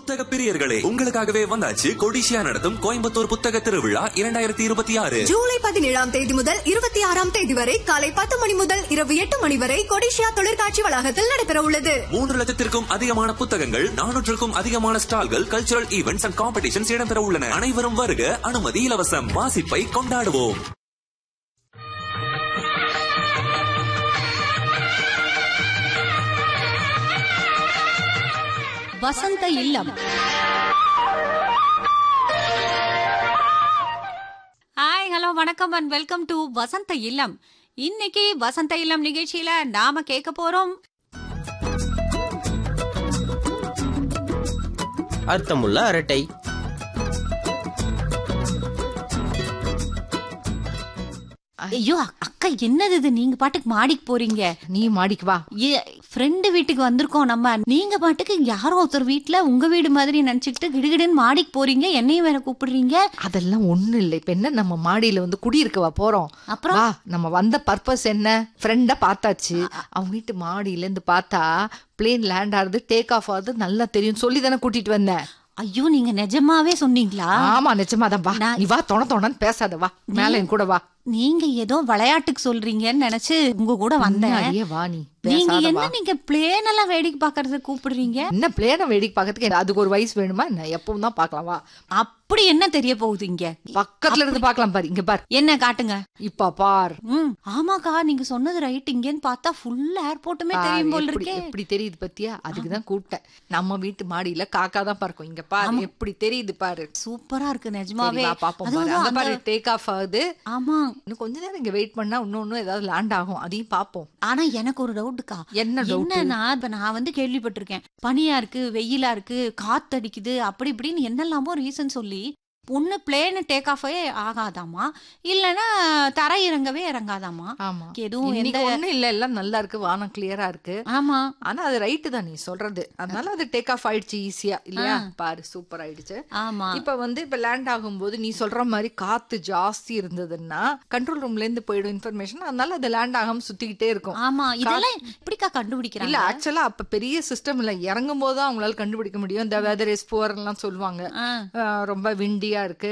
புத்தக பிரியர்களே உங்களுக்காகவே வந்தாச்சு கொடிசியா நடத்தும் கோயம்புத்தூர் புத்தக திருவிழா இரண்டாயிரத்தி இருபத்தி ஆறு ஜூலை பதினேழாம் தேதி முதல் இருபத்தி ஆறாம் தேதி வரை காலை பத்து மணி முதல் இரவு எட்டு மணி வரை கொடிஷியா தொழிற்காட்சி வளாகத்தில் நடைபெற உள்ளது மூன்று லட்சத்திற்கும் அதிகமான புத்தகங்கள் நானூற்றுக்கும் அதிகமான ஸ்டால்கள் கல்ச்சுரல் ஈவெண்ட்ஸ் அண்ட் காம்படிஷன்ஸ் இடம்பெற உள்ளன அனைவரும் வருக அனுமதி இலவசம் வாசிப்பை கொண்டாடுவோம் வசந்த இல்லம் ஹாய் ஹலோ வணக்கம் and welcome to Vasantha Illam இன்னைக்கு வசந்த இல்லம் நிகழ்ச்சியில நாம கேட்க போறோம் அர்த்தமுள்ள அரட்டை ஐயோ அக்கா என்னது இது நீங்க பாட்டுக்கு மாடிக்கு போறீங்க நீ மாடிக்கு வா ஃப்ரெண்டு வீட்டுக்கு வந்திருக்கோம் நம்ம நீங்க பாட்டுக்கு யாரோ ஒருத்தர் வீட்ல உங்க வீடு மாதிரி நினைச்சுக்கிட்டு கிடுகிடுன்னு மாடிக்கு போறீங்க என்னையும் வேற கூப்பிடுறீங்க அதெல்லாம் ஒண்ணும் இல்லை இப்ப என்ன நம்ம மாடியில வந்து குடியிருக்கவா போறோம் அப்புறம்? வா நம்ம வந்த பர்பஸ் என்ன ஃப்ரெண்ட பார்த்தாச்சு அவங்க வீட்டு மாடியில இருந்து பார்த்தா பிளேன் லேண்ட் ஆகுது டேக் ஆஃப் ஆகுது நல்லா தெரியும் சொல்லி தானே கூட்டிட்டு வந்தேன் ஐயோ நீங்க நிஜமாவே சொன்னீங்களா ஆமா நிஜமாதான் வா நான்- நீ வா தொண தொணன்னு பேசாத வா மேல என் கூட வா நீங்க ஏதோ விளையாட்டுக்கு சொல்றீங்கன்னு நினைச்சு உங்க கூட வந்தேன் முன்னாடியே வா நீ நீங்க பேசாத என்ன வா நீங்க பிளேன் எல்லாம் வேடிக்கை பாக்குறதுக்கு கூப்பிடுறீங்க என்ன பிளேனை வேடிக்கை பார்க்கறதுக்கு அதுக்கு ஒரு வயசு வேணுமா என்ன எப்பவும் தான் பார்க்கலாம் வா அப்படி என்ன தெரிய போகுது இங்க பக்கத்துல இருந்து பார்க்கலாம் பாரு இங்க பார் என்ன காட்டுங்க இப்ப பார் ம் ஆமாக்கா நீங்க சொன்னது ரைட் இங்கன்னு பார்த்தா ஃபுல் ஏர்போர்ட்டுமே பாரு, தெரியும் போல எப்படி- இருக்கே எப்படி தெரியுது பத்தியா அதுக்கு தான் கூப்பிட்டேன் நம்ம வீட்டு மாடியில காக்கா தான் பார்க்கும் இங்க பாரு எப்படி தெரியுது பாரு சூப்பரா இருக்கு சரி, நிஜமாவே வா பாப்போம் அதுவும் பாரு அங்க அங்க- பாரு டேக் ஆஃப் ஆகுது ஆமா இன்னும் கொஞ்ச நேரம் இங்க வெயிட் பண்ணா இன்னொன்னு ஏதாவது லேண்ட் ஆகும் அதையும் பாப்போம் ஆனா எனக்கு ஒரு டவுட்டுக்கா என்ன டவுட் என்னன்னா இப்ப நான் வந்து கேள்விப்பட்டிருக்கேன் பனியா இருக்கு வெயிலா இருக்கு காத்தடிக்குது அப்படி இப்படின்னு என்னெல்லாமோ ரீசன் சொல்லி ஒண்ணு பிளேன் டேக் ஆஃபே ஆகாதாமா இல்லனா தரை இறங்கவே இறங்காதாமா ஆமா எதுவும் எந்த இன்னைக்கு ஒண்ணும் இல்ல எல்லாம் நல்லா இருக்கு வானம் கிளியரா இருக்கு ஆமா ஆனா அது ரைட்டு தான் நீ சொல்றது அதனால அது டேக் ஆஃப் ஆயிடுச்சு ஈஸியா இல்லையா பாரு சூப்பர் ஆயிடுச்சு ஆமா இப்ப வந்து இப்ப லேண்ட் ஆகும்போது நீ சொல்ற மாதிரி காத்து ஜாஸ்தி இருந்ததுன்னா கண்ட்ரோல் ரூம்ல இருந்து போயிடும் இன்ஃபர்மேஷன் அதனால அது லேண்ட் ஆகாம சுத்திக்கிட்டே இருக்கும் ஆமா இதெல்லாம் எப்படிக்கா இல்ல கண்டுபிடிக்கிறாங்க ஆக்சுவலா அப்ப பெரிய சிஸ்டம் இல்ல இறங்கும் போது தான் அவங்களால கண்டுபிடிக்க முடியும் இந்த வெதர் எஸ் எல்லாம் சொல்லுவாங்க ஆ. அஹ் ரொம்ப விண்டியா இருக்கு